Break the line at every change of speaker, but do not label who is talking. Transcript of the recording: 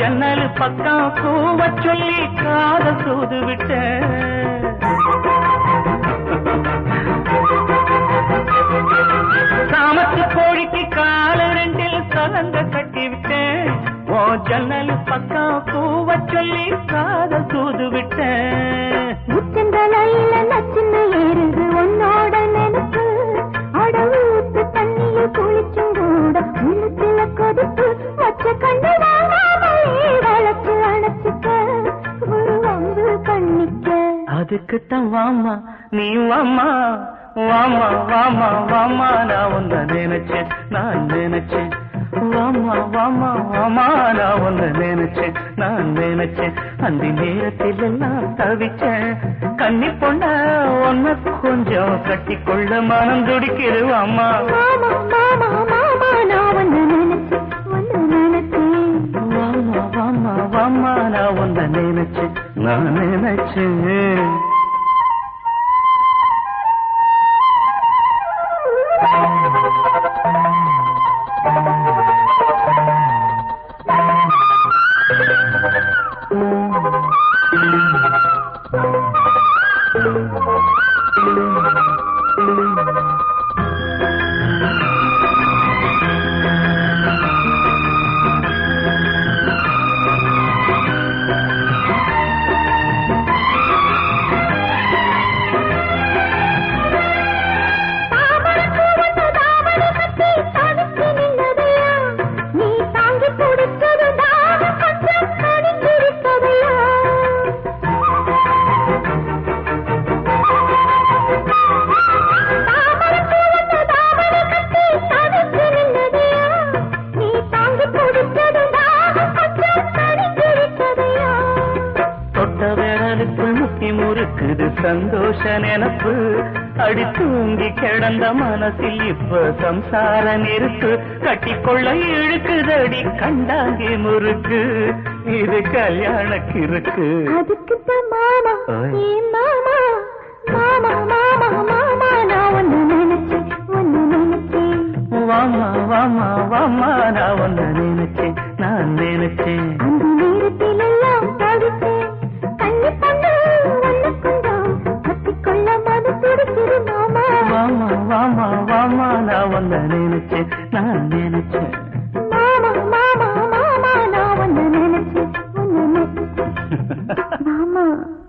ஜன்னல் பக்கம் கூவ சொல்லி காத சூது விட்டேன் காமத்து கோழிக்கு கால ரெண்டில் கலங்க கட்டி விட்டேன் ஓ ஜன்னல் பக்கம் கூவ சொல்லி காத சூது விட்டேன்
உச்சந்தலையில நச்சுன்னு ஏறுது உன்னோட நினைப்பு அடவு ஊத்து தண்ணிய குளிச்சும் கூட உள்ளத்துல கொதிப்பு வச்ச கண்ணு வாங்காமலே வளர்த்து அணைச்சுக்க ஒரு வம்பு பண்ணிக்க
அதுக்குத்தான் வாமா நீ வாமா வாமா வாமா வாமா நான் உன்னை நினைச்சேன் நான் நினைச்சேன் வாமா வாமா வாமா நான் உன்னை நினைச்சேன் நான் நினைச்சேன் அந்த நேரத்தில் எல்லாம் தவிச்சேன் கன்னி பொண்ண உன்னை கொஞ்சம் கட்டிக்கொள்ள மனம் துடிக்கிறது வாமா
மாமா மாமா மாமா நான் ஒன்னு நினைச்சேன் ஒன்னு நினைச்சேன்
வாமா வாமா வாமா நான் உன்னை நினைச்சேன் நான் நினைச்சேன்
தாமரைப்பூ வந்து தாமரை கட்டி தடுத்து நின்னதையா? நீ தாங்கி பிடிச்சது தாகம் கொஞ்சம் கனிஞ்சிருப்பதையா? தாமரைப்பூ வந்து தாமரை கட்டி தடுத்து நின்னதையா? நீ தாங்கி பிடிச்சது தாகம் கொஞ்சம் கனிஞ்சிருப்பதையா?
தொட்ட விரலுக்குள் முத்தி முறுக்குது சந்தோஷ நினப்பு அடி தூங்கி கிடந்த மனசில் இப்ப சம்சார நெருப்பு கட்டிக்கொள்ள இழுக்குதடி கண்டாங்கி முறுக்கு இது கல்யாண கிறுக்கு
அதுக்குத்தான் மாமா
ஓய்.
ஏ மாமா மாமா மாமா மாமா நான் ஒன்னு நினைச்சேன் ஒன்னு நினைச்சேன்
வாமா வாமா வாமா நான் உன்னை நினைச்சேன் நான் நினைச்சேன்
அந்த நேரத்தில் எல்லாம் தவித்தேன் கண்ணி பண்ணு ஒன்னு கொஞ்சம் கத்திக்கொள்ள மது துடிக்குது மாமா
வாமா வாமா வாமா நான் உன்னை நினைச்சேன் நான் நினைச்சேன்
மாமா மாமா மாமா நான் ஒன்னு நினைச்சேன் ஒன்னு நினைச்சேன் மாமா